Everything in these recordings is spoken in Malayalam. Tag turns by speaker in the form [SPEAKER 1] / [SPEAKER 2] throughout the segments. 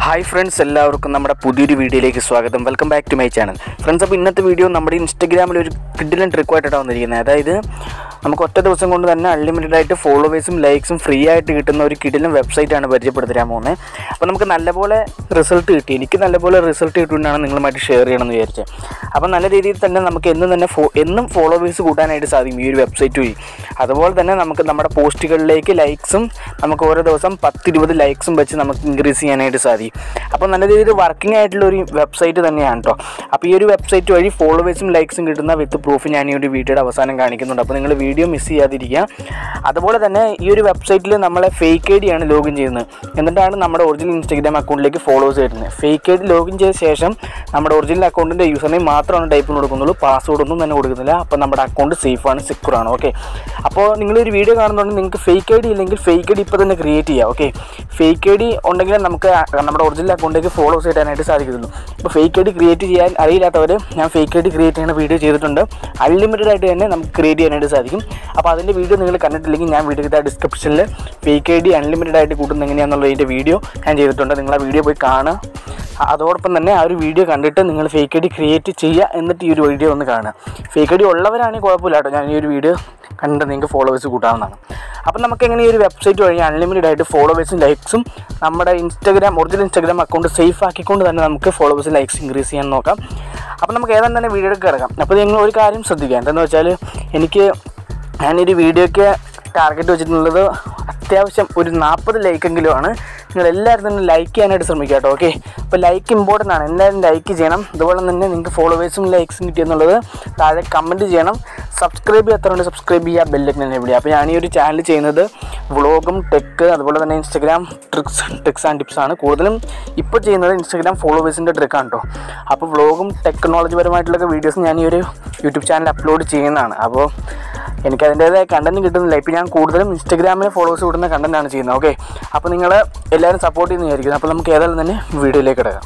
[SPEAKER 1] ഹായ് ഫ്രണ്ട്സ് എല്ലാവർക്കും നമ്മുടെ പുതിയൊരു വീഡിയോയിലേക്ക് സ്വാഗതം welcome back to my channel friends അപ്പോൾ ഇന്നത്തെ വീഡിയോ നമ്മുടെ ഇൻസ്റ്റഗ്രാമിൽ ഒരു കിഡിലൻ ട്രിക്കുമായിട്ടാണ് വന്നിരിക്കുന്നത് അതായത് നമുക്ക് ഒറ്റ ദിവസം കൊണ്ട് തന്നെ അൺലിമിറ്റഡ് ആയിട്ട് ഫോളോവേഴ്സും ലൈക്സും ഫ്രീ ആയിട്ട് കിട്ടുന്ന ഒരു കിഡിലൻ വെബ്സൈറ്റാണ് പരിചയപ്പെടുത്തരാൻ പോകുന്നത് അപ്പോൾ നമുക്ക് നല്ലപോലെ റിസൾട്ട് കിട്ടി എനിക്ക് നല്ലപോലെ റിസൾട്ട് കിട്ടുകൊണ്ടാണ് നിങ്ങളുമായിട്ട് ഷെയർ ചെയ്യണമെന്ന് വിചാരിച്ചത് അപ്പോൾ നല്ല രീതിയിൽ തന്നെ നമുക്ക് എന്നും തന്നെ ഫോ എന്നും ഫോളോവേഴ്സ് കൂട്ടാനായിട്ട് സാധിക്കും ഈ ഒരു വെബ്സൈറ്റ് വഴി അതുപോലെ തന്നെ നമുക്ക് നമ്മുടെ പോസ്റ്റുകളിലേക്ക് ലൈക്സും നമുക്ക് ഓരോ ദിവസം പത്തിരുപത് ലൈക്സും വെച്ച് നമുക്ക് ഇൻക്രീസ് ചെയ്യാനായിട്ട് സാധിക്കും അപ്പോൾ നല്ല രീതിയിൽ വർക്കിംഗ് ആയിട്ടുള്ള ഒരു വെബ്സൈറ്റ് തന്നെയാണ് കേട്ടോ അപ്പോൾ ഈ ഒരു വെബ്സൈറ്റ് വഴി ഫോളോവേഴ്സും ലൈക്സും കിട്ടുന്ന വിത്ത് പ്രൂഫ് ഞാൻ ഈ ഒരു വീഡിയോയുടെ അവസാനം കാണിക്കുന്നുണ്ട് അപ്പോൾ നിങ്ങൾ വീഡിയോ മിസ് ചെയ്യാതിരിക്കുക അതുപോലെ തന്നെ ഈ ഒരു വെബ്സൈറ്റിൽ നമ്മളെ ഫേക്ക് ഐ ഡി ആണ് ലോഗിൻ ചെയ്യുന്നത് എന്നിട്ടാണ് നമ്മുടെ ഒറിജിനൽ ഇൻസ്റ്റാഗ്രാം അക്കൗണ്ടിലേക്ക് ഫോളോവേഴ്സ് വരുന്നത് ഫേക്ക് ഐ ഡി ലോഗിൻ ചെയ്ത ശേഷം നമ്മുടെ ഒറിജിനൽ അക്കൗണ്ടിൻ്റെ യൂസർ നെയിം മാത്രമാണ് ടൈപ്പിന് കൊടുക്കുന്നുള്ളൂ പാസ്വേഡ് ഒന്നും തന്നെ കൊടുക്കുന്നില്ല അപ്പോൾ നമ്മുടെ അക്കൗണ്ട് സേഫ് ആണ് സെക്യൂർ ആണ് ഓക്കെ അപ്പോൾ നിങ്ങളൊരു വീഡിയോ കാണുന്നുണ്ടെങ്കിൽ നിങ്ങൾക്ക് ഫേക്ക് ഐ ഡി ഇല്ലെങ്കിൽ ഫേക്ക് ഐ ഡി ഇപ്പോൾ തന്നെ ക്രിയേറ്റ് ചെയ്യുക ഓക്കെ ഫേക്ക് ഐ ഡി ഉണ്ടെങ്കിൽ നമുക്ക് നമ്മുടെ ഒറിജിനൽ അക്കൗണ്ടിലേക്ക് ഫോളോസ് ചെയ്യാനായിട്ട് സാധിക്കുന്നുള്ളൂ ഇപ്പോൾ ഫേക്ക് ഐ ഡി ക്രിയേറ്റ് ചെയ്യാൻ അറിയില്ലാത്തവർ ഞാൻ ഫേക്ക് ഐ ഡി ക്രിയേറ്റ് ചെയ്യുന്ന വീഡിയോ ചെയ്തിട്ടുണ്ട് അൺലിമിറ്റഡ് ആയിട്ട് തന്നെ നമുക്ക് ക്രിയേറ്റ് ചെയ്യാനായിട്ട് സാധിക്കും അപ്പോൾ അതിൻ്റെ വീഡിയോ നിങ്ങൾ കണ്ടിട്ടില്ലെങ്കിൽ ഞാൻ വീഡിയോ ഡിസ്ക്രിപ്ഷനിൽ ഫേക്ക് ഐ ഡി അൺലിമിറ്റഡ് ആയിട്ട് കൂട്ടുന്നത് എങ്ങനെയാണെന്നുള്ളതിൻ്റെ വീഡിയോ ഞാൻ ചെയ്തിട്ടുണ്ട് നിങ്ങൾ ആ വീഡിയോ പോയി കാണുക അതോടൊപ്പം തന്നെ ആ ഒരു വീഡിയോ കണ്ടിട്ട് നിങ്ങൾ ഫേക്ക് ഐ ഡി ക്രിയേറ്റ് ചെയ്യുക എന്നിട്ട് ഈ ഒരു വീഡിയോ ഒന്ന് കാണുക ഫേക്ക് ഐ ഡി ഉള്ളവരാണെങ്കിൽ കുഴപ്പമില്ല കേട്ടോ ഞാൻ ഈ ഒരു വീഡിയോ കണ്ടിട്ട് നിങ്ങൾക്ക് ഫോളോവേഴ്സ് കൂട്ടാവുന്നതാണ് അപ്പം നമുക്ക് എങ്ങനെ ഈ ഒരു വെബ്സൈറ്റ് വഴി അൺലിമിറ്റഡ് ആയിട്ട് ഫോളോവേഴ്സും ലൈക്സും നമ്മുടെ Instagram original Instagram account safe ആക്കിക്കൊണ്ട് തന്നെ നമുക്ക് ഫോളോവേഴ്സും ലൈക്സ് ഇൻക്രീസ് ചെയ്യാൻ നോക്കാം അപ്പം നമുക്ക് ഏതാണ്ട് തന്നെ വീഡിയോ കിടക്കാം അപ്പോൾ നിങ്ങൾ ഒരു കാര്യം ശ്രദ്ധിക്കുക എന്താണെന്ന് വെച്ചാൽ എനിക്ക് ഞാനൊരു വീഡിയോയ്ക്ക് ടാർഗറ്റ് വെച്ചിട്ടുള്ളത് അത്യാവശ്യം ഒരു നാൽപ്പത് ലൈക്കെങ്കിലും ആണ് നിങ്ങൾ എല്ലാവരും തന്നെ ലൈക്ക് ചെയ്യാനായിട്ട് ശ്രമിക്കുക കേട്ടോ ഓക്കെ അപ്പോൾ ലൈക്ക് ഇമ്പോർട്ടൻ്റ് ആണ് എല്ലാവരും ലൈക്ക് ചെയ്യണം അതുപോലെ തന്നെ നിങ്ങൾക്ക് ഫോളോവേഴ്സും ലൈക്സും കിട്ടിയെന്നുള്ളത് താഴെ കമൻറ്റ് ചെയ്യണം സബ്സ്ക്രൈബ് ചെയ്യാത്തവരുണ്ട് സബ്സ്ക്രൈബ് ചെയ്യുക ബെല്ലൊക്കെ തന്നെ വിടുക അപ്പോൾ ഞാൻ ഈ ഒരു ചാനൽ ചെയ്യുന്നത് വ്ളോഗും ടെക്ക് അതുപോലെ തന്നെ Instagram tricks tricks and tips ആണ് കൂടുതലും ഇപ്പോൾ ചെയ്യുന്നത് ഇൻസ്റ്റഗ്രാം ഫോളോവേഴ്സിൻ്റെ ട്രിക്കാണ് കേട്ടോ അപ്പോൾ വ്ളോഗും ടെക്നോളജി പരമായിട്ടുള്ള വീഡിയോസ് ഞാൻ ഈ ഒരു യൂട്യൂബ് ചാനൽ അപ്ലോഡ് ചെയ്യുന്നതാണ് അപ്പോൾ എനിക്ക് അതിൻ്റേതായ കണ്ടന്റ് കിട്ടുന്നില്ല ഇപ്പോൾ ഞാൻ കൂടുതലും ഇൻസ്റ്റഗ്രാമിൽ ഫോളോവേഴ്സ് കിട്ടുന്ന കണ്ടന്റാണ് ചെയ്യുന്നത് ഓക്കെ അപ്പോൾ നിങ്ങൾ എല്ലാവരും സപ്പോർട്ട് ചെയ്യുന്ന വിചാരിക്കുന്നു അപ്പോൾ നമുക്ക് ഏതായാലും തന്നെ വീഡിയോയിലേക്ക് കിടക്കാം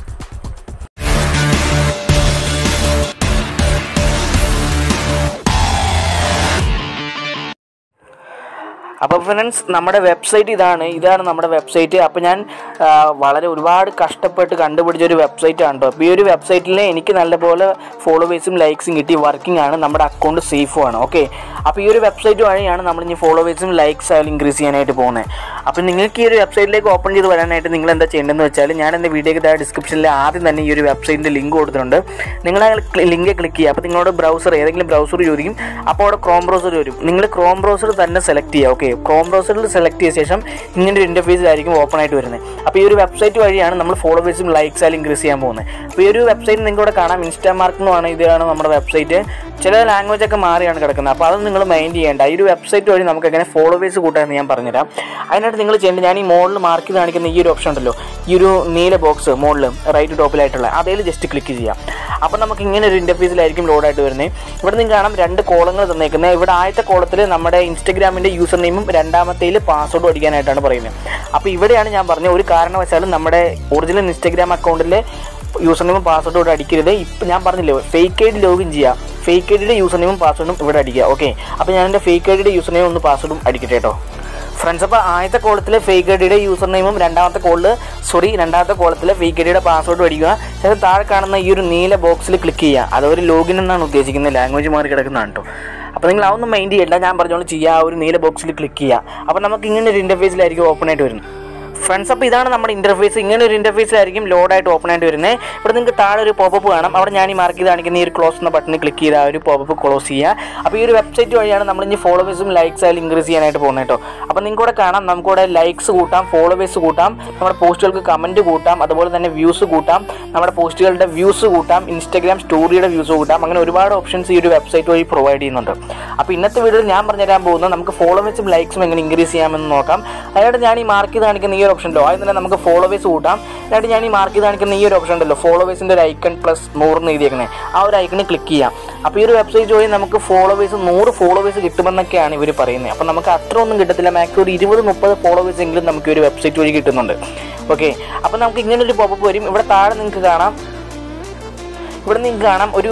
[SPEAKER 1] അപ്പോൾ ഫ്രണ്ട്സ് നമ്മുടെ വെബ്സൈറ്റ് ഇതാണ് ഇതാണ് നമ്മുടെ വെബ്സൈറ്റ് അപ്പോൾ ഞാൻ ആ, വളരെ ഒരുപാട് കഷ്ടപ്പെട്ട് കണ്ടുപിടിച്ച ഒരു വെബ്സൈറ്റ് ആണ് കേട്ടോ അപ്പോൾ ഈ ഒരു വെബ്സൈറ്റിൽ എനിക്ക് നല്ലപോലെ ഫോളോവേഴ്സും ലൈക്സും കിട്ടി വർക്കിംഗ് ആണ് നമ്മുടെ അക്കൗണ്ട് സേഫും ആണ് ഓക്കെ അപ്പോൾ ഈ ഒരു വെബ്സൈറ്റ് വഴിയാണ് നമ്മൾ ഇനി ഫോളോവേഴ്സും ലൈക്സ് ആയാലും ഇൻക്രീസ് ചെയ്യാനായിട്ട് പോകുന്നത് അപ്പോൾ നിങ്ങൾക്ക് ഈ ഒരു വെബ്സൈറ്റിലേക്ക് ഓപ്പൺ ചെയ്ത് വരാനായിട്ട് നിങ്ങൾ എന്താ ചെയ്യേണ്ടതെന്ന് വെച്ചാൽ ഞാൻ എൻ്റെ വീഡിയോക്ക് താഴെ ഡിസ്ക്രിപ്ഷനിൽ ആദ്യം തന്നെ ഈ ഒരു വെബ്സൈറ്റിൻ്റെ ലിങ്ക് കൊടുത്തിട്ടുണ്ട് നിങ്ങൾ ആ ലിങ്ക് ക്ലിക്ക് ചെയ്യുക അപ്പോൾ നിങ്ങളുടെ ബ്രൗസർ ഏതെങ്കിലും ബ്രൗസർ ചോദിക്കും അപ്പോൾ അവിടെ ക്രോം ബ്രൗസർ വരും നിങ്ങൾ ക്രോം ബ്രൗസർ തന്നെ സെലക്ട് ചെയ്യുക ഓക്കെ ക്രോം ബ്രൗസറിൽ സെലക്ട് ചെയ്ത ശേഷം ഇങ്ങനെ ഒരു ഇൻ്റർഫേസിലായിരിക്കും ഓപ്പൺ ആയിട്ട് വരുന്നത് അപ്പോൾ ഈ ഒരു വെബ്സൈറ്റ് വഴിയാണ് നമ്മൾ ഫോളോവേഴ്സും ലൈക്സ് ആയാലും ഇൻക്രീസ് ചെയ്യാൻ പോകുന്നത് അപ്പോൾ ഈ ഒരു വെബ്സൈറ്റ് നിങ്ങൾക്ക് ഇവിടെ കാണാം ഇൻസ്റ്റാമാർക്ക് എന്നുമാണ് ഇതാണ് നമ്മുടെ വെബ്സൈറ്റ് ചില ലാംഗ്വേജ് ഒക്കെ മാറിയാണ് കിടക്കുന്നത് അപ്പോൾ അത് നിങ്ങൾ മൈൻഡ് ചെയ്യേണ്ട ഈ ഒരു വെബ്സൈറ്റ് വഴി നമുക്ക് എങ്ങനെ ഫോളോവേഴ്സ് കൂട്ടാമെന്ന് ഞാൻ പറഞ്ഞുതരാം അതിനായിട്ട് നിങ്ങൾ ചെയ്യേണ്ടത് ഞാൻ ഈ മോളിൽ മാർക്ക് ചെയ്ത് കാണിക്കുന്ന ഈ ഒരു ഓപ്ഷൻ ഉണ്ടല്ലോ ഈ ഒരു നീല ബോക്സ് മുകളിൽ റൈറ്റ് ടോപ്പിലായിട്ടുള്ള അതിൽ ജസ്റ്റ് ക്ലിക്ക് ചെയ്യാം അപ്പോൾ നമുക്ക് ഇങ്ങനെ ഒരു ഇൻ്റർഫേസിലായിരിക്കും ലോഡായിട്ട് വരുന്നത് ഇവിടെ നിങ്ങൾക്ക് കാണാം രണ്ട് കോളങ്ങൾ തന്നേക്കുന്നത് ഇവിടെ ആദ്യത്തെ കോളത്തിൽ നമ്മുടെ ഇൻസ്റ്റഗ്രാമിൻ്റെ യൂസർ നെയിമും രണ്ടാമത്തേൽ പാസ്വേഡും അടിക്കാനായിട്ടാണ് പറയുന്നത് അപ്പോൾ ഇവിടെയാണ് ഞാൻ പറഞ്ഞത് ഒരു കാരണവശാലും നമ്മുടെ ഒറിജിനൽ ഇൻസ്റ്റഗ്രാം അക്കൗണ്ടിലെ യൂസർ നെയിമും പാസ്വേഡും ഇവിടെ അടിക്കരുത് ഇപ്പം ഞാൻ പറഞ്ഞില്ലേ ഫേക്ക് ഐ ഡി ലോഗിൻ ചെയ്യുക ഫേക്ക് ഐ ഡിയുടെ യൂസർ നെയിമും പാസ്വേഡും ഇവിടെ അടിക്കുക ഓക്കെ അപ്പോൾ ഞാൻ എൻ്റെ ഫേക്ക് ഐ ഡിയുടെ യൂസർ നെയിം ഒന്ന് പാസ്വേഡും അടിക്കട്ടെ കേട്ടോ ഫ്രണ്ട്സ് അപ്പോൾ ആദ്യത്തെ കോളത്തിൽ ഫേക്ക് ഐ ഡിയുടെ യൂസർ നെയിമും രണ്ടാമത്തെ കോളിൽ സോറി രണ്ടാമത്തെ കോളത്തിൽ ഫേക്ക് ഐ ഡിയുടെ പാസ്വേഡും അടിക്കുക ശേഷം താഴെ കാണുന്ന ഈ ഒരു നീല ബോക്സിൽ ക്ലിക്ക് ചെയ്യുക അതൊരു ലോഗിൻ എന്നാണ് ഉദ്ദേശിക്കുന്നത് ലാംഗ്വേജ് മാറി കിടക്കുന്നതാണ് കേട്ടോ അപ്പോൾ നിങ്ങൾ അതൊന്നും മൈൻഡ് ചെയ്യണ്ട ഞാൻ പറഞ്ഞോളൂ ചെയ്യുക ആ ഒരു നീല ബോക്സിൽ ക്ലിക്ക് ചെയ്യുക അപ്പോൾ നമുക്ക് ഇങ്ങനെ ഒരു ഇൻ്റർഫേസിലായിരിക്കും ഓപ്പൺ ആയിട്ട് വരുന്നത് ഫ്രണ്ട്സ് അപ്പോൾ ഇതാണ് നമ്മുടെ ഇൻ്റർഫേസ് ഇങ്ങനെ ഒരു ഇൻ്റർഫേസിലായിരിക്കും ലോഡായിട്ട് ഓപ്പൺ ആയിട്ട് വരുന്നത് ഇവിടെ നിങ്ങൾക്ക് താഴെ ഒരു പോപ്പപ്പ് കാണാം അവിടെ ഞാൻ ഈ മാർക്ക് ചെയ്ത് കാണിക്കുന്ന ഈ ഒരു ക്ലോസ് എന്ന ബട്ടണിൽ ക്ലിക്ക് ചെയ്ത് ആ ഒരു പോപ്പപ്പ് ക്ലോസ് ചെയ്യുക അപ്പോൾ ഈ ഒരു വെബ്സൈറ്റ് വഴിയാണ് നമ്മൾ ഇനി ഫോളോവേഴ്സും ലൈക്സ് ആയാലും ഇൻക്രീസ് ചെയ്യാനായിട്ട് പോകുന്നത് കേട്ടോ അപ്പോൾ നിങ്ങൾക്ക് ഇവിടെ കാണാം നമുക്കിവിടെ ലൈക്സ് കൂട്ടാം ഫോളോവേഴ്സ് കൂട്ടാം നമ്മുടെ പോസ്റ്റുകൾക്ക് കമൻറ്റ് കൂട്ടാം അതുപോലെ തന്നെ വ്യൂസ് കൂട്ടാം നമ്മുടെ പോസ്റ്റുകളുടെ വ്യൂസ് കൂട്ടാം ഇൻസ്റ്റാഗ്രാം സ്റ്റോറിയുടെ വ്യൂസ് കൂട്ടാം അങ്ങനെ ഒരുപാട് ഓപ്ഷൻസ് ഈ ഒരു വെബ്സൈറ്റ് വഴി പ്രൊവൈഡ് ചെയ്യുന്നുണ്ട് അപ്പോൾ ഇന്നത്തെ വീഡിയോയിൽ ഞാൻ പറഞ്ഞുതരാൻ പോകുന്നത് നമുക്ക് ഫോളോവേഴ്സും ലൈക്സും എങ്ങനെ ഇൻക്രീസ് ചെയ്യാമെന്ന് നോക്കാം അതായത് ഞാൻ ഈ മാർക്ക് ചെയ്ത് കാണിക്കുന്ന ഈ ഒരു ഓപ്ഷൻ ഉണ്ടോ ആദ്യം തന്നെ നമുക്ക് ഫോളോവേഴ്സ് കൂട്ടാം അതായത് ഞാൻ ഈ മാർക്ക് ചെയ്ത് കാണിക്കുന്ന ഈ ഒരു ഓപ്ഷൻ ഉണ്ടല്ലോ ഫോളോവേഴ്സിൻ്റെ ഒരു ഐക്കൺ പ്ലസ് നൂറെന്ന് എഴുതിയേക്കുന്നത് ആ ഒരു ഐക്കണിൽ ക്ലിക്ക് ചെയ്യാം അപ്പോൾ ഈ ഒരു വെബ്സൈറ്റ് വഴി നമുക്ക് ഫോളോവേഴ്സ് നൂറ് ഫോളോവേഴ്സ് കിട്ടുമെന്നൊക്കെയാണ് ഇവർ പറയുന്നത് അപ്പോൾ നമുക്ക് അത്ര ഒന്നും കിട്ടത്തില്ല മാക്സിമം ഒരു ഇരുപത് മുപ്പത് ഫോളോവേഴ്സ് എങ്കിലും നമുക്ക് ഈ ഒരു വെബ്സൈറ്റ് വഴി കിട്ടുന്നുണ്ട് ഓക്കെ അപ്പോൾ നമുക്ക് ഇങ്ങനെ ഒരു പോപ്പപ്പ് വരും ഇവിടെ താഴെ നിങ്ങൾക്ക് കാണാം ഇവിടെ നിങ്ങൾക്ക് കാണാം ഒരു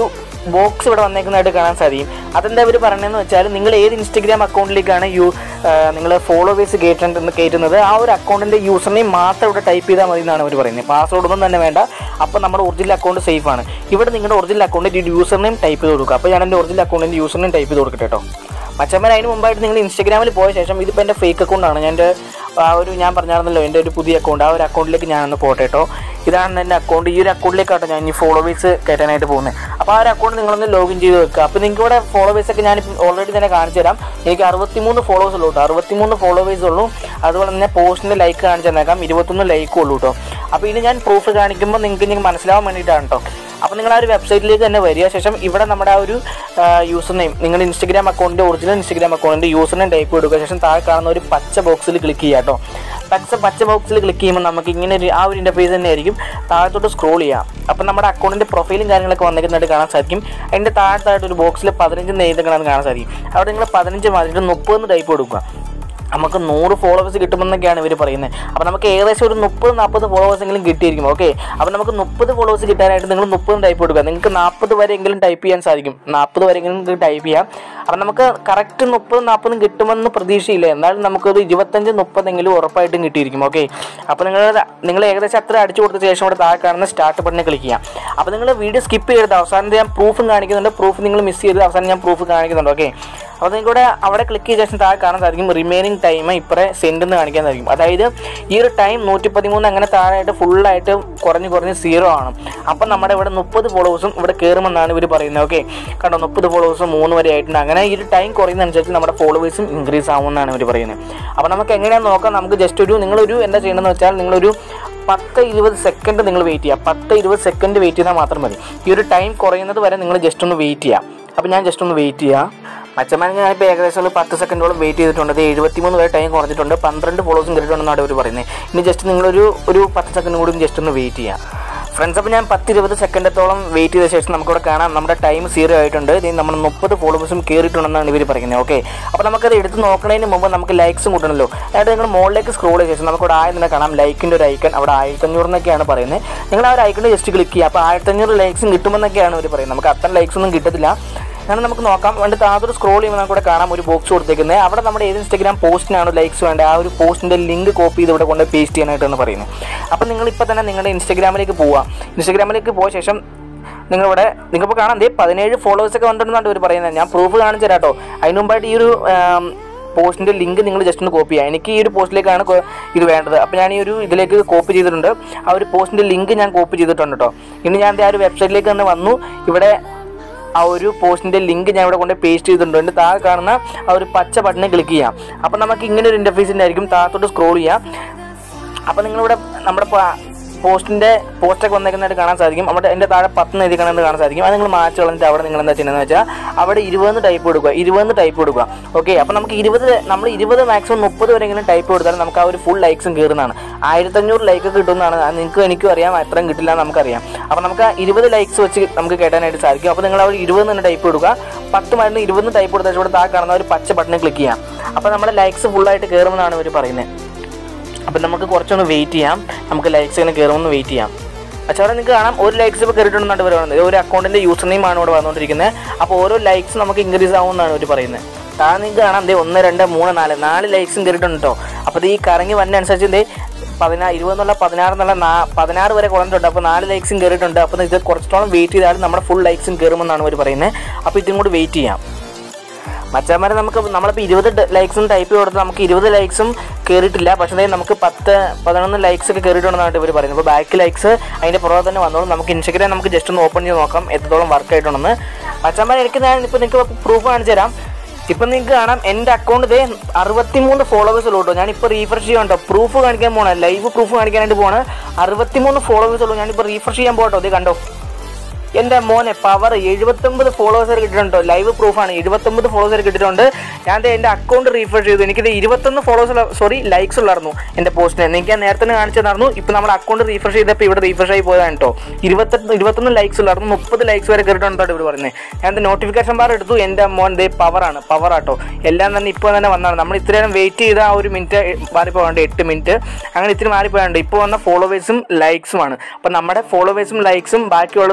[SPEAKER 1] ബോക്സ് ഇവിടെ വന്നേക്കുന്നതായിട്ട് കാണാൻ സാധിക്കും അതെന്താ ഇവർ പറയണതെന്ന് വെച്ചാൽ നിങ്ങൾ ഏത് ഇൻസ്റ്റഗ്രാം അക്കൗണ്ടിലേക്കാണ് യു നിങ്ങൾ ഫോളോവേഴ്സ് കയറ്റേണ്ടത് കയറ്റുന്നത് ആ ഒരു അക്കൗണ്ടിൻ്റെ യൂസർ നെയിം മാത്രം ഇവിടെ ടൈപ്പ് ചെയ്താൽ മതി എന്നാണ് അവർ പറയുന്നത് പാസ്വേഡ് ഒന്നും തന്നെ വേണ്ട അപ്പോൾ നമ്മുടെ ഒറിജിനൽ അക്കൗണ്ട് സേഫ് ആണ് ഇവിടെ നിങ്ങളുടെ ഒറിജിനൽ അക്കൗണ്ടിൻ്റെ യൂസർ നെയിം ടൈപ്പ് ചെയ്ത് കൊടുക്കുക അപ്പോൾ ഞാൻ എൻ്റെ ഒറിജിനൽ അക്കൗണ്ടിൻ്റെ യൂസർ നെയിം ടൈപ്പ് ചെയ്ത് കൊടുക്കട്ടെ കേട്ടോ മച്ചമ്മൻ അതിന് മുമ്പായിട്ട് നിങ്ങൾ ഇൻസ്റ്റഗ്രാമിൽ പോയ ശേഷം ഇതിപ്പോൾ എൻ്റെ ഫേക്ക് അക്കൗണ്ടാണ് ഞാൻ എൻ്റെ ആ ഒരു ഞാൻ പറഞ്ഞായിരുന്നല്ലോ എൻ്റെ ഒരു പുതിയ അക്കൗണ്ട് ആ ഒരു അക്കൗണ്ടിലേക്ക് ഞാനൊന്ന് പോട്ടെ കേട്ടോ ഇതാണ് എൻ്റെ അക്കൗണ്ട് ഈ ഒരു അക്കൗണ്ടിലേക്കാട്ടോ ഞാൻ ഈ ഫോളോവേഴ്സ് കയറ്റാനായിട്ട് പോകുന്നത് അപ്പോൾ ആ ഒരു അക്കൗണ്ട് നിങ്ങളൊന്ന് ലോഗിൻ ചെയ്ത് വെക്കുക അപ്പോൾ നിങ്ങൾക്ക് ഇവിടെ ഫോളോവേഴ്സ് ഒക്കെ ഞാൻ ഓൾറെഡി തന്നെ കാണിച്ചു തരാം എനിക്ക് അറുപത്തിമൂന്ന് ഫോളോവേഴ്സ് ഉള്ളൂ കേട്ടോ അറുപത്തിമൂന്ന് ഫോളോവേഴ്സ് ഉള്ളൂ അതുപോലെ തന്നെ പോസ്റ്റിൻ്റെ ലൈക്ക് കാണിച്ചു തന്നേക്കാം ഇരുപത്തൊന്ന് ലൈക്കും ഉള്ളൂ കേട്ടോ അപ്പോൾ ഇനി ഞാൻ പ്രൂഫ് കാണിക്കുമ്പോൾ നിങ്ങൾക്ക് നിങ്ങൾക്ക് മനസ്സിലാവാൻ വേണ്ടിയിട്ടാണ് കേട്ടോ അപ്പോൾ നിങ്ങൾ ആ ഒരു വെബ്സൈറ്റിലേക്ക് തന്നെ വരിക ശേഷം ഇവിടെ നമ്മുടെ ആ ഒരു യൂസർ നെയിം നിങ്ങൾ ഇൻസ്റ്റഗ്രാം അക്കൗണ്ടിൻ്റെ ഒറിജിനൽ ഇൻസ്റ്റഗ്രാം അക്കൗണ്ടിൻ്റെ യൂസർ നെയിം ടൈപ്പ് കൊടുക്കുക ശേഷം താഴെ കാണുന്ന ഒരു പച്ച ബോക്സിൽ ക്ലിക്ക് ചെയ്യുക കേട്ടോ പച്ച പച്ച ബോക്സിൽ ക്ലിക്ക് ചെയ്യുമ്പോൾ നമുക്ക് ഇങ്ങനെ ഒരു ആ ഒരു ഇൻ്റർഫേസ് തന്നെ ആയിരിക്കും താഴത്തോട്ട് സ്ക്രോൾ ചെയ്യാം അപ്പോൾ നമ്മുടെ അക്കൗണ്ടിൻ്റെ പ്രൊഫൈലും കാര്യങ്ങളൊക്കെ വന്നിരിക്കുന്നതായിട്ട് കാണാൻ സാധിക്കും അതിൻ്റെ താഴത്തായിട്ട് ഒരു ബോക്സിൽ പതിനഞ്ച് നെയ്തൊക്കെയാണെന്ന് കാണാൻ സാധിക്കും അവിടെ നിങ്ങൾ പതിനഞ്ച് മാറ്റിയിട്ട് മുപ്പതെന്ന് ടൈപ്പ് കൊടുക്കുക നമുക്ക് നൂറ് ഫോളോവേഴ്സ് കിട്ടുമെന്നൊക്കെയാണ് ഇവർ പറയുന്നത് അപ്പോൾ നമുക്ക് ഏകദേശം ഒരു മുപ്പത് നാൽപ്പത് ഫോളോവേഴ്സ് എങ്കിലും കിട്ടിയിരിക്കും ഓക്കെ അപ്പോൾ നമുക്ക് മുപ്പത് ഫോളോവേഴ്സ് കിട്ടാനായിട്ട് നിങ്ങൾ മുപ്പത് ടൈപ്പ് കൊടുക്കുക നിങ്ങൾക്ക് നാൽപ്പത് വരെയെങ്കിലും ടൈപ്പ് ചെയ്യാൻ സാധിക്കും നാൽപ്പത് വരെയെങ്കിലും നിങ്ങൾക്ക് ടൈപ്പ് ചെയ്യാം അപ്പോൾ നമുക്ക് കറക്റ്റ് മുപ്പത് നാൽപ്പതും കിട്ടുമെന്ന് പ്രതീക്ഷയില്ല എന്നാലും നമുക്കൊരു ഇരുപത്തഞ്ച് മുപ്പതെങ്കിലും ഉറപ്പായിട്ടും കിട്ടിയിരിക്കും ഓക്കെ അപ്പോൾ നിങ്ങൾ നിങ്ങൾ ഏകദേശം അത്ര അടിച്ചു കൊടുത്ത ശേഷം ഇവിടെ താഴെ കാണുന്ന സ്റ്റാർട്ട് ബട്ടണിൽ ക്ലിക്ക് ചെയ്യാം അപ്പോൾ നിങ്ങൾ വീഡിയോ സ്കിപ്പ് ചെയ്യരുത് അവസാനം ഞാൻ പ്രൂഫും കാണിക്കുന്നുണ്ട് പ്രൂഫ് നിങ്ങൾ മിസ് ചെയ്ത് അവസാനം ഞാൻ പ്രൂഫ് കാണിക്കുന്നുണ്ട് ഓക്കെ അപ്പോൾ നിങ്ങൾക്ക് ഇവിടെ അവിടെ ക്ലിക്ക് ചെയ്ത ശേഷം താഴെ കാണാൻ സാധിക്കും റിമൈനിങ് ടൈം ഇപ്പറേ സെൻഡ് എന്ന് കാണിക്കാൻ സാധിക്കും അതായത് ഈ ഒരു ടൈം നൂറ്റി പതിമൂന്ന് അങ്ങനെ താഴെയായിട്ട് ഫുള്ളായിട്ട് കുറഞ്ഞ് കുറഞ്ഞ് സീറോ ആണ് അപ്പം നമ്മുടെ ഇവിടെ മുപ്പത് ഫോളോവേഴ്സും ഇവിടെ കയറുമെന്നാണ് ഇവർ പറയുന്നത് ഓക്കെ കണ്ടോ മുപ്പത് ഫോളോവേഴ്സും മൂന്ന് വരെ ആയിട്ടുണ്ട് അങ്ങനെ ഈ ഒരു ടൈം കുറയുന്നതനുസരിച്ച് നമ്മുടെ ഫോളോവേഴ്സും ഇൻക്രീസ് ആവുമെന്നാണ് ഇവർ പറയുന്നത് അപ്പോൾ നമുക്ക് എങ്ങനെയാണെന്ന് നോക്കാം നമുക്ക് ജസ്റ്റ് ഒരു നിങ്ങളൊരു എന്താ ചെയ്യണമെന്ന് വെച്ചാൽ നിങ്ങളൊരു പത്ത് ഇരുപത് സെക്കൻഡ് നിങ്ങൾ വെയിറ്റ് ചെയ്യുക പത്ത് ഇരുപത് സെക്കൻഡ് വെയിറ്റ് ചെയ്താൽ മാത്രം മതി ഈ ഒരു ടൈം കുറയുന്നത് വരെ നിങ്ങൾ ജസ്റ്റ് ഒന്ന് വെയിറ്റ് ചെയ്യാം അപ്പോൾ ഞാൻ ജസ്റ്റ് ഒന്ന് വെയിറ്റ് ചെയ്യാം മച്ചമാൻ ഞാനിപ്പോൾ ഏകദേശം ഒരു പത്ത് സെക്കൻഡോളം വെയിറ്റ് ചെയ്തിട്ടുണ്ട് അത് എഴുപത്തിമൂന്ന് വരെ ടൈം കുറഞ്ഞിട്ടുണ്ട് പന്ത്രണ്ട് ഫോളോസും കിട്ടിയിട്ടുണ്ടെന്നാണ് അവർ പറയുന്നത് ഇനി ജസ്റ്റ് നിങ്ങളൊരു ഒരു പത്ത് സെക്കൻഡ് കൂടി ജസ്റ്റ് ഒന്ന് വെയിറ്റ് ചെയ്യാം ഫ്രണ്ട്സ് അപ്പോൾ ഞാൻ പത്ത് ഇരുപത് സെക്കൻഡത്തോളം വെയിറ്റ് ചെയ്ത ശേഷം നമുക്കിവിടെ കാണാം നമ്മുടെ ടൈം സീറോ ആയിട്ടുണ്ട് ഇനി നമ്മൾ മുപ്പത് ഫോളോവേഴ്സും കയറിയിട്ടുണ്ടെന്നാണ് ഇവർ പറയുന്നത് ഓക്കെ അപ്പോൾ നമുക്കത് എടുത്ത് നോക്കുന്നതിന് മുമ്പ് നമുക്ക് ലൈക്സും കൂട്ടണമല്ലോ അതായത് നിങ്ങൾ മുകളിലേക്ക് സ്ക്രോൾ ചെയ്ത ശേഷം നമുക്കിവിടെ ആയം തന്നെ കാണാം ലൈക്കിൻ്റെ ഒരു ഐക്കൺ അവിടെ ആയിരത്തഞ്ഞൂറെന്നൊക്കെയാണ് പറയുന്നത് നിങ്ങൾ ആ ഒരു ഐക്കണിൽ ജസ്റ്റ് ക്ലിക്ക് ചെയ്യുക അപ്പോൾ ആയിരത്തഞ്ഞൂറ് ലൈക്സും കിട്ടുമെന്നൊക്കെയാണ് അവർ പറയുന്നത് നമുക്ക് അത്ര ലൈക്സ് ഒന്നും കിട്ടത്തില്ല കാരണം നമുക്ക് നോക്കാം വേണ്ട താഴോട്ട് സ്ക്രോൾ ചെയ്യുമ്പോൾ നമുക്ക് ഇവിടെ കാണാം ഒരു ബോക്സ് കൊടുത്തേക്കുന്നത് അവിടെ നമ്മുടെ ഏത് ഇൻസ്റ്റാഗ്രാം പോസ്റ്റിനാണ് ലൈക്സ് വേണ്ടത് ആ ഒരു പോസ്റ്റിൻ്റെ ലിങ്ക് കോപ്പി ചെയ്ത് ഇവിടെ കൊണ്ട് പേസ്റ്റ് ചെയ്യാനായിട്ടാണ് പറയുന്നത് അപ്പോൾ നിങ്ങൾ ഇപ്പോൾ തന്നെ നിങ്ങളുടെ ഇൻസ്റ്റാഗ്രാമിലേക്ക് പോവുക ഇൻസ്റ്റാഗ്രാമിലേക്ക് പോയ ശേഷം നിങ്ങളിവിടെ നിങ്ങൾക്കിപ്പോൾ കാണാം ദേ പതിനേഴ് ഫോളോവേഴ്സ് ഒക്കെ വന്നിട്ടുണ്ടെന്നാണ് ഇവർ പറയുന്നത് ഞാൻ പ്രൂഫ് കാണിച്ചു തരാം കേട്ടോ അതിന് മുമ്പായിട്ട് ഈ ഒരു പോസ്റ്റിൻ്റെ ലിങ്ക് നിങ്ങൾ ജസ്റ്റ് ഒന്ന് കോപ്പി ചെയ്യുക എനിക്ക് ഈ ഒരു പോസ്റ്റിലേക്കാണ് കൊ- ഇത് വേണ്ടത് അപ്പോൾ ഞാൻ ഈ ഒരു ഇതിലേക്ക് കോപ്പി ചെയ്തിട്ടുണ്ട് ആ ഒരു പോസ്റ്റിൻ്റെ ലിങ്ക് ഞാൻ കോപ്പി ചെയ്തിട്ടുണ്ട് കേട്ടോ ഇനി ഞാൻ ദേ ആ ഒരു വെബ്സൈറ്റിലേക്ക് തന്നെ വന്നു ഇവിടെ ആ ഒരു പോസ്റ്റിൻ്റെ ലിങ്ക് ഞാൻ ഇവിടെ കൊണ്ട് പേസ്റ്റ് ചെയ്തിട്ടുണ്ട് എൻ്റെ താഴെ കാണുന്ന ആ ഒരു പച്ച ബട്ടണിൽ ക്ലിക്ക് ചെയ്യാം അപ്പോൾ നമുക്ക് ഇങ്ങനെ ഒരു ഇൻ്റർഫേസ് ആയിരിക്കും താഴത്തോട്ട് സ്ക്രോൾ ചെയ്യാം അപ്പോൾ നിങ്ങളിവിടെ നമ്മുടെ പോസ്റ്റിൻ്റെ പോസ്റ്റൊക്കെ വന്നേക്കുന്നതായിട്ട് കാണാൻ സാധിക്കും അവിടെ എൻ്റെ താഴെ പത്ത് എഴുതി കാണുന്നത് കാണാൻ സാധിക്കും അത് നിങ്ങൾ മാച്ച് കളഞ്ഞിട്ട് അവിടെ നിങ്ങൾ എന്താ ചെയ്യുന്നത് വെച്ചാൽ അവിടെ ഇരുപത് ടൈപ്പ് കൊടുക്കുക ഇരുപത് ടൈപ്പ് കൊടുക്കുക ഓക്കെ അപ്പോൾ നമുക്ക് ഇരുപത് നമ്മൾ ഇരുപത് മാക്സിമം മുപ്പത് വരെയെങ്കിലും ടൈപ്പ് കൊടുത്താൽ നമുക്ക് ആ ഒരു ഫുൾ ലൈക്സും കയറുന്നതാണ് ആയിരത്തഞ്ഞൂറ് ലൈക്ക് കിട്ടുന്നതാണ് അത് നിങ്ങൾക്ക് എനിക്കും അറിയാം അത്രയും കിട്ടില്ല എന്ന് നമുക്കറിയാം അപ്പോൾ നമുക്ക് ആ ഇരുപത് ലൈക്സ് വെച്ച് നമുക്ക് കേട്ടാനായിട്ട് സാധിക്കും അപ്പോൾ നിങ്ങൾ അവിടെ ഇരുപത് തന്നെ ടൈപ്പ് കൊടുക്കുക പത്ത് മരുന്ന് ഇരുപത് ടൈപ്പ് കൊടുത്താൽ ഇവിടെ താഴെ കാണുന്ന ഒരു പച്ച ബട്ടണിൽ ക്ലിക്ക് ചെയ്യാം അപ്പോൾ നമ്മുടെ ലൈക്സ് ഫുള്ളായിട്ട് കയറുമെന്നാണ് ഇവർ പറയുന്നത് അപ്പം നമുക്ക് കുറച്ചൊന്ന് വെയിറ്റ് ചെയ്യാം നമുക്ക് ലൈക്സ് ഇങ്ങനെ കയറുമെന്ന് വെയിറ്റ് ചെയ്യാം പക്ഷേ അവിടെ നിങ്ങൾക്ക് കാണാം ഒരു ലൈക്സ് ഇപ്പോൾ കയറിയിട്ടുണ്ടെന്നാണ് ഇവർ പറയുന്നത് ഒരു അക്കൗണ്ടിൻ്റെ യൂസർ നെയിം ആണ് ഇവിടെ വന്നുകൊണ്ടിരിക്കുന്നത് അപ്പോൾ ഓരോ ലൈക്സ് നമുക്ക് ഇൻക്രീസ് ആവുമെന്നാണ് ഇവർ പറയുന്നത് താഴെ നിങ്ങൾക്ക് കാണാം ദേ ഒന്ന് രണ്ട് മൂന്ന് നാല് നാല് ലൈക്സും കയറിയിട്ടുണ്ട് കേട്ടോ അപ്പോൾ ഇത് ഈ കറങ്ങി വന്ന അനുസരിച്ച് ദേ പതിനാ ഇരുപതെന്നുള്ള പതിനാറ് എന്നുള്ള നാ പതിനാറ് വരെ കുറഞ്ഞിട്ടുണ്ട് അപ്പോൾ നാല് ലൈക്സും കയറിയിട്ടുണ്ട് അപ്പോൾ ഇത് കുറച്ചിട്ടോളം വെയിറ്റ് ചെയ്താൽ നമ്മുടെ ഫുൾ ലൈക്സും കയറുമെന്നാണ് അവർ പറയുന്നത് അപ്പോൾ ഇതും കൂടി വെയിറ്റ് ചെയ്യാം മച്ചാന്മാരെ നമുക്ക് നമ്മളിപ്പോൾ ഇരുപത് ലൈക്സും ടൈപ്പ് കൊടുത്ത് നമുക്ക് ഇരുപത് ലൈക്സും കയറിയിട്ടില്ല പക്ഷേ ദേ നമുക്ക് പത്ത് പതിനൊന്ന് ലൈക്സ് ഒക്കെ കയറിയിട്ടുണ്ടെന്നാണ് ഇവർ പറയുന്നത് അപ്പോൾ ബാക്ക് ലൈക്സ് അതിൻ്റെ പുറകെ തന്നെ വന്നോളൂ നമുക്ക് ഇൻസ്റ്റഗ്രാം നമുക്ക് ജസ്റ്റ് ഒന്ന് ഓപ്പൺ ചെയ്ത് നോക്കാം എത്രത്തോളം വർക്ക് ആയിട്ടുണ്ടെന്ന് മച്ചാന്മാരെ എനിക്ക് ഞാൻ ഇപ്പോൾ നിങ്ങൾക്ക് പ്രൂഫ് കാണിച്ചു തരാം ഇപ്പം നിങ്ങൾക്ക് കാണാം എൻ്റെ അക്കൗണ്ട് ഇതേ അറുപത്തിമൂന്ന് ഫോളോവേഴ്സ് ഉള്ളൂ കേട്ടോ ഞാനിപ്പോൾ റീഫ്രഷ് ചെയ്യാൻ കേട്ടോ പ്രൂഫ് കാണിക്കാൻ പോകണം ലൈവ് പ്രൂഫ് കാണിക്കാനായിട്ട് പോകണം അറുപത്തിമൂന്ന് ഫോളോവേഴ്സ് ഉള്ളൂ ഞാനിപ്പോൾ റീഫ്രഷ് ചെയ്യാൻ പോകട്ടോ ഇത് കണ്ടോ എൻ്റെ മോനെ പവർ എഴുപത്തൊമ്പത് ഫോളോവേഴ്സ് കിട്ടിയിട്ടുണ്ട് ലൈവ് പ്രൂഫാണ് എഴുപത്തൊമ്പത് ഫോളോവേഴ്സ് കിട്ടിയിട്ടുണ്ട് ഞാൻ ദേ എൻ്റെ അക്കൗണ്ട് റീഫ്രഷ് ചെയ്തു എനിക്കിത് ഇരുപത്തൊന്ന് ഫോളോവേഴ്സ് സോറി ലൈക്സ് ഉള്ളായിരുന്നു എൻ്റെ പോസ്റ്റിന് എനിക്ക് ഞാൻ നേരത്തെ തന്നെ കാണിച്ചു തന്നായിരുന്നു ഇപ്പോൾ നമ്മുടെ അക്കൗണ്ട് റീഫ്രഷ് ചെയ്തപ്പോൾ ഇവിടെ റീഫ്രഷ് ആയി പോയതാണ് കേട്ടോ ഇരുപത്തെട്ട് ഇരുപത്തൊന്ന് ലൈക്സ് ഉള്ളായിരുന്നു മുപ്പത് ലൈക്സ് വരെ കയറിയിട്ടുണ്ടോ ഇവർ പറയുന്നത് ഞാൻ നോട്ടിഫിക്കേഷൻ ബാർ എടുത്തു എൻ്റെ മോൻ ദേ പവറാണ് പവറാട്ടോ എല്ലാം തന്നെ ഇപ്പോൾ തന്നെ വന്നതാണ് നമ്മൾ ഇത്രയും വെയിറ്റ് ചെയ്ത ആ ഒരു മിനിറ്റ് മാറിപ്പോകാണ്ട് എട്ട് മിനിറ്റ് അങ്ങനെ ഇത്തിരി മാറിപ്പോയാണ്ട് ഇപ്പോൾ വന്ന ഫോളോവേഴ്സും ലൈക്സുമാണ് അപ്പോൾ നമ്മുടെ ഫോളോവേഴ്സും ലൈക്സും ബാക്കിയുള്ളത് വരാനൊക്കെ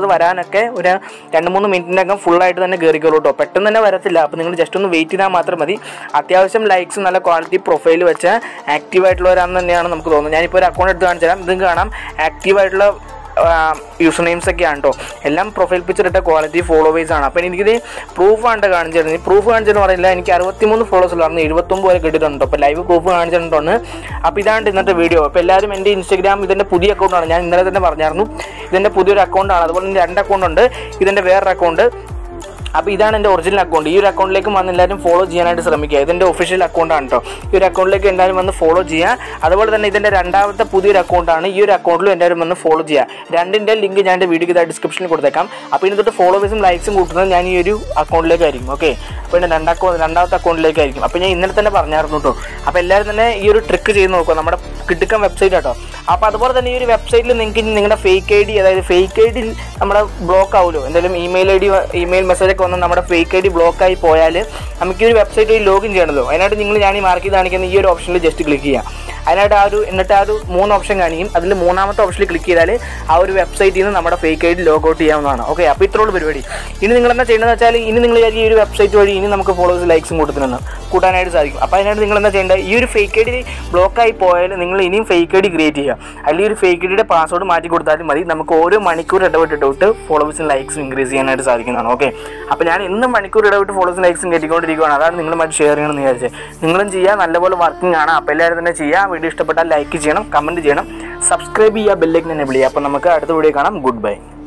[SPEAKER 1] ഒക്കെ ഒരു രണ്ട് മൂന്ന് മിനിറ്റിനകം ഫുള്ളായിട്ട് തന്നെ കയറിക്കോളൂ കേട്ടോ പെട്ടെന്ന് തന്നെ വരത്തില്ല അപ്പോൾ നിങ്ങൾ ജസ്റ്റ് ഒന്ന് വെയിറ്റ് ചെയ്താൽ മാത്രം മതി അത്യാവശ്യം ലൈക്സ് നല്ല ക്വാളിറ്റി പ്രൊഫൈൽ വെച്ച് ആക്റ്റീവ് ആയിട്ടുള്ളവരാണെന്ന് തന്നെയാണ് നമുക്ക് തോന്നുന്നത് ഞാനിപ്പോൾ ഒരു അക്കൗണ്ട് എടുത്ത് കാണിച്ചു തരാം ഇതും കാണാം ആക്റ്റീവ് ആയിട്ടുള്ള യൂസർ നെയിംസ് ഒക്കെയാണ് കേട്ടോ എല്ലാം പ്രൊഫൈൽ പിക്ചർ ഇട്ട ക്വാളിറ്റി ഫോളോവേഴ്സ് ആണ് അപ്പോൾ എനിക്കിത് പ്രൂഫ് ആണ് കാണിച്ചിരുന്നത് പ്രൂഫ് കാണിച്ചെന്ന് പറയില്ല എനിക്ക് അറുപത്തിമൂന്ന് ഫോളോവേഴ്സ് ഉള്ളായിരുന്നു എഴുപത്തൊമ്പത് വരെ കിട്ടിയിട്ടുണ്ട് അപ്പോൾ ലൈവ് പ്രൂഫ് കാണിച്ചിട്ടുണ്ട് അപ്പോൾ ഇതാണ് ഇന്നത്തെ വീഡിയോ അപ്പോൾ എല്ലാവരും എൻ്റെ ഇൻസ്റ്റാഗ്രാം ഇതിൻ്റെ പുതിയ അക്കൗണ്ടാണ് ഞാൻ ഇന്നലെ തന്നെ പറഞ്ഞായിരുന്നു ഇതിൻ്റെ പുതിയൊരു അക്കൗണ്ടാണ് അതുപോലെ തന്നെ രണ്ട് അക്കൗണ്ട് ഉണ്ട് ഇതിൻ്റെ വേറൊരു അക്കൗണ്ട് അപ്പോൾ ഇതാണ് എൻ്റെ ഒറിജിനൽ അക്കൗണ്ട് ഈ ഒരു അക്കൗണ്ടിലേക്ക് വന്ന് എല്ലാവരും ഫോളോ ചെയ്യാനായിട്ട് ശ്രമിക്കുക ഇതിൻ്റെ ഒഫീഷ്യൽ അക്കൗണ്ടാണ് കേട്ടോ ഈ ഒരു അക്കൗണ്ടിലേക്ക് എല്ലാവരും വന്ന് ഫോളോ ചെയ്യുക അതുപോലെ തന്നെ ഇതിൻ്റെ രണ്ടാമത്തെ പുതിയൊരു അക്കൗണ്ടാണ് ഈ ഒരു അക്കൗണ്ടിലും എല്ലാവരും വന്ന് ഫോളോ ചെയ്യുക രണ്ടിൻ്റെ ലിങ്ക് ഞാൻ എൻ്റെ വീഡിയോക്ക് ഇതാ ഡിസ്ക്രിപ്ഷനിൽ കൊടുത്തേക്കാം അപ്പോൾ ഇനി തൊട്ട് ഫോളോവേഴ്സും ലൈക്സും കൂട്ടുന്നത് ഞാൻ ഈ ഒരു അക്കൗണ്ടിലേക്കായിരിക്കും ഓക്കെ അപ്പോൾ എൻ്റെ രണ്ടാക്കൗ രണ്ടാമത്തെ അക്കൗണ്ടിലേക്കായിരിക്കും അപ്പോൾ ഞാൻ ഇന്നലെ തന്നെ പറഞ്ഞായിരുന്നു കേട്ടോ അപ്പോൾ എല്ലാവരും തന്നെ ഈ ഒരു ട്രിക്ക് ചെയ്ത് നോക്കുക നമ്മുടെ കിടുക്കൻ വെബ്സൈറ്റ് കേട്ടോ അപ്പോൾ അതുപോലെ തന്നെ ഈ ഒരു വെബ്സൈറ്റിൽ നിങ്ങൾക്ക് ഇനി നിങ്ങളുടെ ഫേക്ക് ഐ ഡി അതായത് ഫേക്ക് ഐ ഡി നമ്മുടെ ബ്ലോക്ക് ആവുമല്ലോ എന്തെങ്കിലും email I D email message ഒക്കെ വന്ന് നമ്മുടെ ഫേക്ക് ഐ ഡി ബ്ലോക്ക് ആയി പോയാൽ നമുക്ക് ഈ ഒരു വെബ്സൈറ്റ് ലോഗിൻ ചെയ്യണമല്ലോ അതിനായിട്ട് നിങ്ങൾ ഞാൻ ഈ മാർക്ക് ചെയ്ത് കാണിക്കുന്ന ഈ ഒരു ഓപ്ഷനിൽ ജസ്റ്റ് ക്ലിക്ക് ചെയ്യുക അതിനായിട്ട് ആ ഒരു എന്നിട്ട് ആ ഒരു മൂന്ന് ഓപ്ഷൻ കാണിക്കും അതിൽ മൂന്നാമത്തെ ഓപ്ഷനിൽ ക്ലിക്ക് ചെയ്താൽ ആ ഒരു വെബ്സൈറ്റിൽ നിന്ന് നമ്മുടെ fake I D log out ചെയ്യാവുന്നതാണ് ഓക്കെ അപ്പോൾ ഇത്രയുള്ള പരിപാടി ഇനി നിങ്ങൾ എന്താ ചെയ്യേണ്ടത് വെച്ചാൽ ഇനി നിങ്ങൾ ഈ ഒരു വെബ്സൈറ്റ് വഴി ഇനി നമുക്ക് ഫോളോവേഴ്സ് ലൈക്സും കൂട്ടത്തിനെന്ന് കൂട്ടാനായിട്ട് സാധിക്കും അപ്പോൾ അതിനായിട്ട് നിങ്ങൾ എന്താ ചെയ്യേണ്ടത് ഈ ഒരു ഫേക്ക് ഐ ഡി ബ്ലോക്ക് ആയി പോയാൽ നിങ്ങൾ ഇനിയും ഫേക്ക് ഐ ഡി ക്രിയേറ്റ് ചെയ്യുക അല്ലെങ്കിൽ ഒരു ഫേക്ക് ഐ ഡിയുടെ പാസ്വേഡ് മാറ്റി കൊടുത്താലും മതി നമുക്ക് ഓരോ മണിക്കൂർ ഇടവിട്ടിട്ട് ഫോളോവേഴ്സും ലൈക്സും ഇൻക്രീസ് ചെയ്യാനായിട്ട് സാധിക്കുന്നതാണ് ഓക്കെ അപ്പോൾ ഞാൻ എന്നും മണിക്കൂർ ഇടവിട്ട് ഫോളോവേഴ്സും ലൈക്സും കയറ്റിക്കൊണ്ടിരിക്കുകയാണ് അതാണ് നിങ്ങളുമായിട്ട് ഷെയർ ചെയ്യണമെന്ന് വിചാരിച്ചത് നിങ്ങളും ചെയ്യുക നല്ലപോലെ വർക്കിംഗ് ആണ് അപ്പോൾ എല്ലാവരും തന്നെ ചെയ്യുക വീഡിയോ ഇഷ്ടപ്പെട്ടാൽ ലൈക്ക് ചെയ്യണം കമൻറ്റ് ചെയ്യണം സബ്സ്ക്രൈബ് ചെയ്യുക ബെല്ലേക്ക് തന്നെ വിളിക്കുക അപ്പോൾ നമുക്ക് അടുത്ത വീഡിയോ കാണാം ഗുഡ് ബൈ